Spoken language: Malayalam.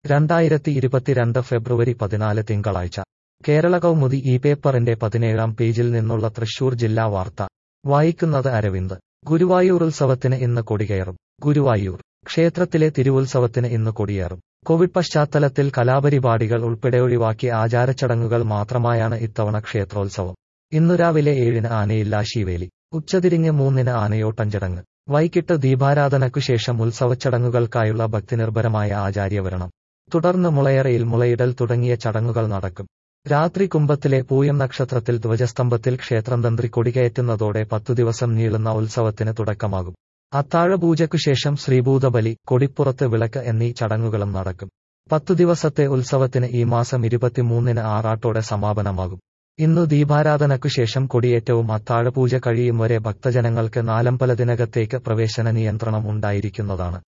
രണ്ടായിരത്തി ഇരുപത്തിരണ്ട് ഫെബ്രുവരി പതിനാല് തിങ്കളാഴ്ച കേരള കൗമുദി ഈ പേപ്പറിന്റെ പതിനേഴാം പേജിൽ നിന്നുള്ള തൃശൂർ ജില്ലാ വാർത്ത വായിക്കുന്നത് അരവിന്ദ് ഗുരുവായൂർ ഉത്സവത്തിന് ഇന്ന് കൊടികയറും ഗുരുവായൂർ ക്ഷേത്രത്തിലെ തിരുവുത്സവത്തിന് ഇന്ന് കൊടിയേറും കോവിഡ് പശ്ചാത്തലത്തിൽ കലാപരിപാടികൾ ഉൾപ്പെടെ ഒഴിവാക്കി ആചാരച്ചടങ്ങുകൾ മാത്രമായാണ് ഇത്തവണ ക്ഷേത്രോത്സവം ഇന്നു രാവിലെ ഏഴിന് ആനയില്ലാ ശീവേലി ഉച്ചതിരിഞ്ഞ് മൂന്നിന് ആനയോട്ടം ചടങ്ങ് വൈകിട്ട് ദീപാരാധനയ്ക്കു ശേഷം ഉത്സവച്ചടങ്ങുകൾക്കായുള്ള ഭക്തിനിർഭരമായ ആചാര്യവരണം തുടർന്ന് മുളയറയിൽ മുളയിടൽ തുടങ്ങിയ ചടങ്ങുകൾ നടക്കും രാത്രി കുംഭത്തിലെ പൂയം നക്ഷത്രത്തിൽ ധ്വജസ്തംഭത്തിൽ ക്ഷേത്രം തന്ത്രി കൊടികയറ്റുന്നതോടെ പത്തു ദിവസം നീളുന്ന ഉത്സവത്തിന് തുടക്കമാകും അത്താഴപൂജയ്ക്കു ശേഷം ശ്രീഭൂതബലി കൊടിപ്പുറത്ത് വിളക്ക് എന്നീ ചടങ്ങുകളും നടക്കും പത്തു ദിവസത്തെ ഉത്സവത്തിന് ഈ മാസം ഇരുപത്തിമൂന്നിന് ആറാട്ടോടെ സമാപനമാകും ഇന്നു ദീപാരാധനയ്ക്കു ശേഷം കൊടിയേറ്റവും അത്താഴപൂജ കഴിയും വരെ ഭക്തജനങ്ങൾക്ക് നാലമ്പലത്തിനകത്തേക്ക് പ്രവേശന നിയന്ത്രണം ഉണ്ടായിരിക്കുന്നതാണ്